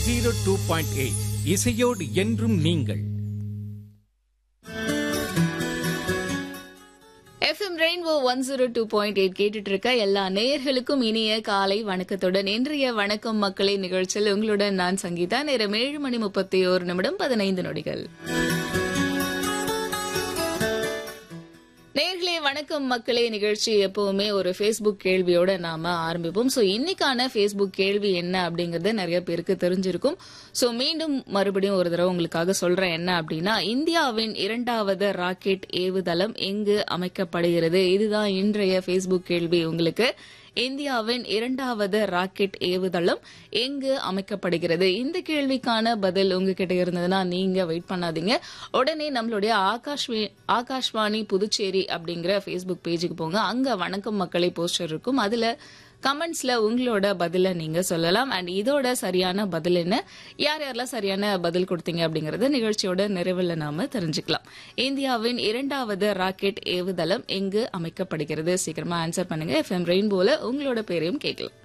zero two point eight இசையோடு என்றும் நீங்கள் FM Rainbow one zero two point eight கேட்டுட்டு இருக்க எல்லா நேயர்களுக்கும் இனிய காலை வணக்கத்துடன் இன்றைய வணக்கம் மக்களே நிகழ்ச்சியில் உங்களுடன் நான் சங்கீதா நேரம் ஏழு மணி முப்பத்தி ஒரு நிமிடம் பதினைந்து நொடிகள் நேர்களே வணக்கம் மக்களே நிகழ்ச்சி எப்பவுமே ஒரு ஃபேஸ்புக் கேள்வியோட நாம ஆரம்பிப்போம் ஸோ இன்னைக்கான ஃபேஸ்புக் கேள்வி என்ன அப்படிங்கறது நிறைய பேருக்கு தெரிஞ்சிருக்கும் ஸோ மீண்டும் மறுபடியும் ஒரு தடவை உங்களுக்காக சொல்றேன் என்ன அப்படின்னா இந்தியாவின் இரண்டாவது ராக்கெட் ஏவுதளம் எங்கு அமைக்கப்படுகிறது இதுதான் இன்றைய ஃபேஸ்புக் கேள்வி உங்களுக்கு இந்தியாவின் இரண்டாவது ராக்கெட் ஏவுதளம் எங்கு அமைக்கப்படுகிறது இந்த கேள்விக்கான பதில் உங்ககிட்ட இருந்ததுன்னா நீங்க வெயிட் பண்ணாதீங்க உடனே நம்மளுடைய ஆகாஷ்வி ஆகாஷ்வாணி புதுச்சேரி அப்படிங்கிற ஃபேஸ்புக் பேஜுக்கு போங்க அங்க வணக்கம் மக்களை போஸ்டர் இருக்கும் அதுல கமெண்ட்ஸ்ல உங்களோட பதில நீங்க சொல்லலாம் அண்ட் இதோட சரியான பதில் என்ன யார் யாரெல்லாம் சரியான பதில் கொடுத்தீங்க அப்படிங்கறத நிகழ்ச்சியோட நிறைவில் நாம தெரிஞ்சுக்கலாம் இந்தியாவின் இரண்டாவது ராக்கெட் ஏவுதளம் எங்கு அமைக்கப்படுகிறது சீக்கிரமா ஆன்சர் பண்ணுங்க எஃப்எம் ரெயின்போல உங்களோட பேரையும் கேட்கலாம்